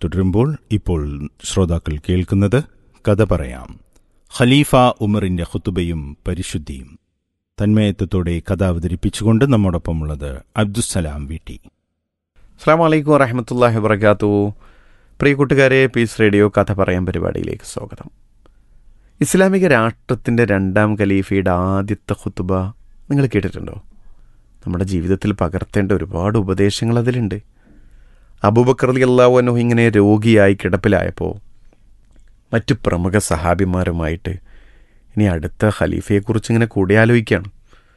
തുടരുമ്പോൾ ഇപ്പോൾ ശ്രോതാക്കൾ കേൾക്കുന്നത് കഥ പറയാം ഖലീഫ ഉമറിന്റെ ഖുത്തുബയും പരിശുദ്ധിയും തന്മയത്വത്തോടെ കഥ അവതരിപ്പിച്ചുകൊണ്ട് നമ്മോടൊപ്പമുള്ളത് അബ്ദുസലാം വീട്ടി അസ്സാം വലൈക്കും വറഹമത്തല്ലാഹി വബർക്കാത്തു പ്രിയ കൂട്ടുകാരെ പീസ് റേഡിയോ കഥ പറയാൻ പരിപാടിയിലേക്ക് സ്വാഗതം ഇസ്ലാമിക രാഷ്ട്രത്തിൻ്റെ രണ്ടാം ഖലീഫയുടെ ആദ്യത്തെ ഖുത്തുബ നിങ്ങൾ കേട്ടിട്ടുണ്ടോ നമ്മുടെ ജീവിതത്തിൽ പകർത്തേണ്ട ഒരുപാട് ഉപദേശങ്ങൾ അതിലുണ്ട് അബൂബക്കർ അലി അള്ളാഹുനു ഇങ്ങനെ രോഗിയായി കിടപ്പിലായപ്പോൾ മറ്റു പ്രമുഖ സഹാബിമാരുമായിട്ട് ഇനി അടുത്ത ഖലീഫയെക്കുറിച്ച് ഇങ്ങനെ കൂടിയാലോചിക്കുകയാണ്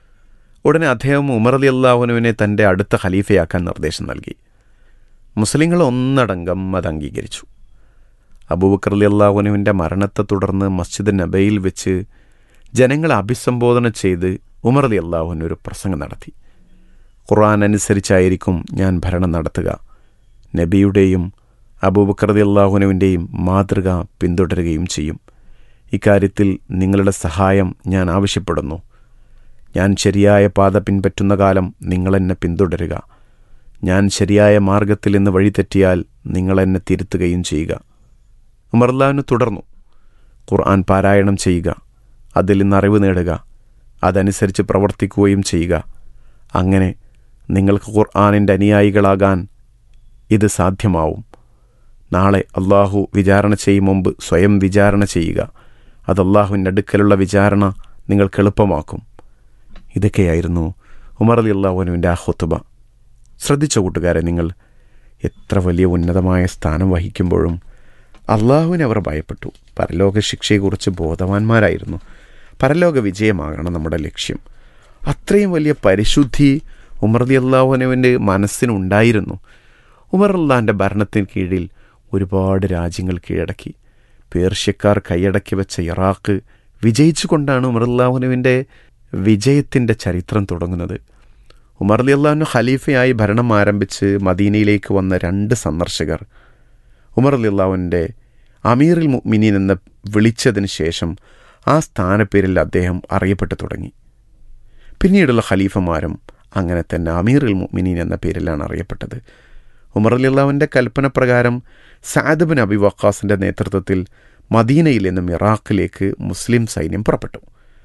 ഉടനെ അദ്ദേഹം ഉമർ അലി അള്ളാഹുനുവിനെ തൻ്റെ അടുത്ത ഖലീഫയാക്കാൻ നിർദ്ദേശം നൽകി മുസ്ലിങ്ങൾ ഒന്നടങ്കം അത് അംഗീകരിച്ചു അബൂബക്കർ അലി അള്ളാഹുനുവിൻ്റെ മരണത്തെ തുടർന്ന് മസ്ജിദ് നബയിൽ വെച്ച് ജനങ്ങളെ അഭിസംബോധന ചെയ്ത് ഉമർ അലി അള്ളാഹുവിന് ഒരു പ്രസംഗം നടത്തി ഖുർആൻ അനുസരിച്ചായിരിക്കും ഞാൻ ഭരണം നടത്തുക നബിയുടെയും അബൂബക്കർ അലി അള്ളാഹുനുവിൻ്റെയും മാതൃക പിന്തുടരുകയും ചെയ്യും ഇക്കാര്യത്തിൽ നിങ്ങളുടെ സഹായം ഞാൻ ആവശ്യപ്പെടുന്നു ഞാൻ ശരിയായ പാത പിൻപറ്റുന്ന കാലം നിങ്ങളെന്നെ പിന്തുടരുക ഞാൻ ശരിയായ മാർഗത്തിൽ നിന്ന് വഴിതെറ്റിയാൽ നിങ്ങളെന്നെ തിരുത്തുകയും ചെയ്യുക ഉമർലാവിന് തുടർന്നു ഖുർആൻ പാരായണം ചെയ്യുക അതിൽ നിന്ന് അറിവ് നേടുക അതനുസരിച്ച് പ്രവർത്തിക്കുകയും ചെയ്യുക അങ്ങനെ നിങ്ങൾക്ക് ഖുർആാനിൻ്റെ അനുയായികളാകാൻ ഇത് സാധ്യമാവും നാളെ അള്ളാഹു വിചാരണ ചെയ്യും മുമ്പ് സ്വയം വിചാരണ ചെയ്യുക അത് അള്ളാഹുവിൻ്റെ അടുക്കലുള്ള വിചാരണ നിങ്ങൾക്ക് എളുപ്പമാക്കും ഇതൊക്കെയായിരുന്നു ഉമർ അലി അള്ളാഹുനുവിൻ്റെ ആ ഹുത്തുബ ശ്രദ്ധിച്ച കൂട്ടുകാരെ നിങ്ങൾ എത്ര വലിയ ഉന്നതമായ സ്ഥാനം വഹിക്കുമ്പോഴും അള്ളാഹുവിനെ അവർ ഭയപ്പെട്ടു പരലോക ശിക്ഷയെക്കുറിച്ച് ബോധവാന്മാരായിരുന്നു പരലോക വിജയമാകണം നമ്മുടെ ലക്ഷ്യം അത്രയും വലിയ പരിശുദ്ധി ഉമർ അലി അള്ളാഹുനുവിൻ്റെ മനസ്സിനുണ്ടായിരുന്നു ഉമർ അള്ളാഹിൻ്റെ ഭരണത്തിന് കീഴിൽ ഒരുപാട് രാജ്യങ്ങൾ കീഴടക്കി പേർഷ്യക്കാർ കൈയടക്കി വെച്ച ഇറാഖ് വിജയിച്ചുകൊണ്ടാണ് ഉമർ അള്ളാഹുനുവിൻ്റെ വിജയത്തിൻ്റെ ചരിത്രം തുടങ്ങുന്നത് ഉമർ അലി അള്ളാഹുനു ഖലീഫയായി ഭരണം ആരംഭിച്ച് മദീനയിലേക്ക് വന്ന രണ്ട് സന്ദർശകർ ഉമർ അലി അള്ളാഹുവിൻ്റെ അമീറുൽ മുഅ്മിനീൻ എന്ന് വിളിച്ചതിന് ശേഷം ആ സ്ഥാനപ്പേരിൽ അദ്ദേഹം അറിയപ്പെട്ടു തുടങ്ങി പിന്നീടുള്ള ഖലീഫമാരും അങ്ങനെ തന്നെ അമീറുൽ മുഅ്മിനീൻ എന്ന പേരിലാണ് അറിയപ്പെട്ടത് ഉമർ അലി അള്ളാഹുവിൻ്റെ കൽപ്പന പ്രകാരം സാദ് ബിൻ അബി വക്കാസിൻ്റെ നേതൃത്വത്തിൽ മദീനയിൽ നിന്നും ഇറാഖിലേക്ക് മുസ്ലിം സൈന്യം പുറപ്പെട്ടു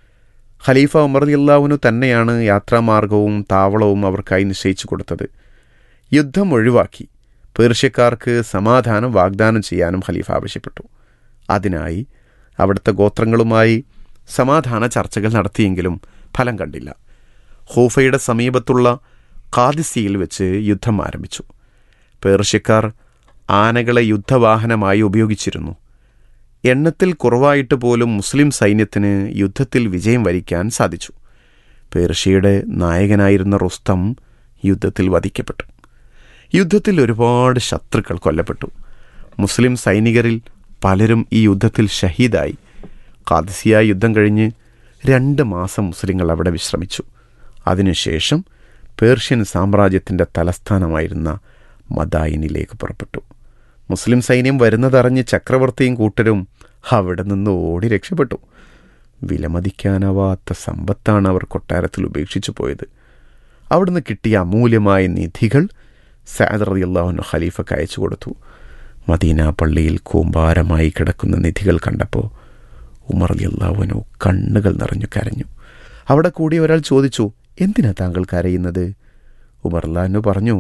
ഖലീഫ ഉമർ അള്ളാഹുവിനു തന്നെയാണ് യാത്രാമാർഗവും താവളവും അവർക്കായി നിശ്ചയിച്ചു കൊടുത്തത് യുദ്ധം ഒഴിവാക്കി പേർഷ്യക്കാർക്ക് സമാധാനം വാഗ്ദാനം ചെയ്യാനും ഖലീഫ ആവശ്യപ്പെട്ടു അതിനായി അവിടുത്തെ ഗോത്രങ്ങളുമായി സമാധാന ചർച്ചകൾ നടത്തിയെങ്കിലും ഫലം കണ്ടില്ല ഹൂഫയുടെ സമീപത്തുള്ള ഖാദിസിയിൽ വെച്ച് യുദ്ധം ആരംഭിച്ചു പേർഷ്യക്കാർ ആനകളെ യുദ്ധവാഹനമായി ഉപയോഗിച്ചിരുന്നു എണ്ണത്തിൽ കുറവായിട്ട് പോലും മുസ്ലിം സൈന്യത്തിന് യുദ്ധത്തിൽ വിജയം വരിക്കാൻ സാധിച്ചു പേർഷ്യയുടെ നായകനായിരുന്ന റുസ്തം യുദ്ധത്തിൽ വധിക്കപ്പെട്ടു യുദ്ധത്തിൽ ഒരുപാട് ശത്രുക്കൾ കൊല്ലപ്പെട്ടു മുസ്ലിം സൈനികരിൽ പലരും ഈ യുദ്ധത്തിൽ ഷഹീദായി കാദിസിയ യുദ്ധം കഴിഞ്ഞ് രണ്ട് മാസം മുസ്ലിങ്ങൾ അവിടെ വിശ്രമിച്ചു അതിനുശേഷം പേർഷ്യൻ സാമ്രാജ്യത്തിൻ്റെ തലസ്ഥാനമായിരുന്ന മദായിനിലേക്ക് പുറപ്പെട്ടു മുസ്ലിം സൈന്യം വരുന്നതറിഞ്ഞ് ചക്രവർത്തിയും കൂട്ടരും അവിടെ നിന്ന് ഓടി രക്ഷപ്പെട്ടു വിലമതിക്കാനാവാത്ത സമ്പത്താണ് അവർ കൊട്ടാരത്തിൽ ഉപേക്ഷിച്ചു പോയത് അവിടുന്ന് കിട്ടിയ അമൂല്യമായ നിധികൾ സാദർ അള്ളാഹുനു ഖലീഫക്ക് അയച്ചു കൊടുത്തു മദീന പള്ളിയിൽ കൂമ്പാരമായി കിടക്കുന്ന നിധികൾ കണ്ടപ്പോൾ ഉമർ അലി അള്ളാഹുനു കണ്ണുകൾ നിറഞ്ഞു കരഞ്ഞു അവിടെ കൂടി ഒരാൾ ചോദിച്ചു എന്തിനാ താങ്കൾ കരയുന്നത് ഉമർ അള്ളാഹുനു പറഞ്ഞു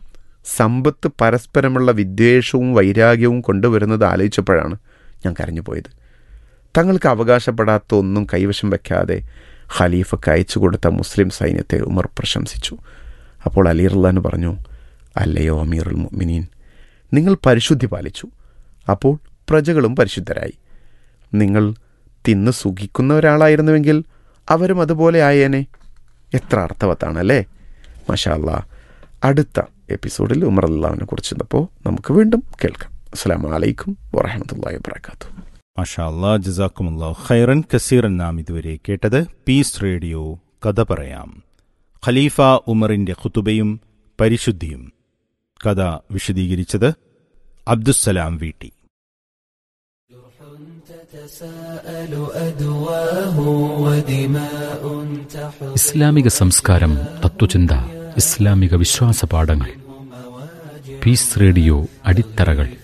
സമ്പത്ത് പരസ്പരമുള്ള വിദ്വേഷവും വൈരാഗ്യവും കൊണ്ടുവരുന്നത് ആലോചിച്ചപ്പോഴാണ് ഞാൻ കരഞ്ഞു പോയത് തങ്ങൾക്ക് അവകാശപ്പെടാത്ത ഒന്നും കൈവശം വയ്ക്കാതെ ഖലീഫക്ക് അയച്ചു കൊടുത്ത മുസ്ലിം സൈന്യത്തെ ഉമർ പ്രശംസിച്ചു അപ്പോൾ അലി റല്ലാൻ പറഞ്ഞു അല്ലയോ അമീറുൽ മുഅ്മിനീൻ നിങ്ങൾ പരിശുദ്ധി പാലിച്ചു അപ്പോൾ പ്രജകളും പരിശുദ്ധരായി നിങ്ങൾ തിന്ന് സുഖിക്കുന്ന ഒരാളായിരുന്നുവെങ്കിൽ അവരും അതുപോലെ ആയേനെ എത്ര അർത്ഥവത്താണല്ലേ മഷാ അല്ലാ അടുത്ത എപ്പിസോഡിൽ ഉമർ അള്ളാവിനെ കുറിച്ചപ്പോൾ നമുക്ക് വീണ്ടും കേൾക്കാം അസ്സാം വലൈക്കും വറഹമത്തല്ലാ വാത്തു മാഷാ അല്ലാ ജസാക്കുമുല്ലാ ഖൈറൻ കസീറൻ നാം ഇതുവരെ കേട്ടത് പീസ് റേഡിയോ കഥ പറയാം ഖലീഫ ഉമറിന്റെ ഖുതുബയും പരിശുദ്ധിയും കഥ വിശദീകരിച്ചത് അബ്ദുസ്സലാം വീട്ടി ഇസ്ലാമിക സംസ്കാരം തത്വചിന്ത ഇസ്ലാമിക വിശ്വാസ പാഠങ്ങൾ പീസ് റേഡിയോ അടിത്തറകൾ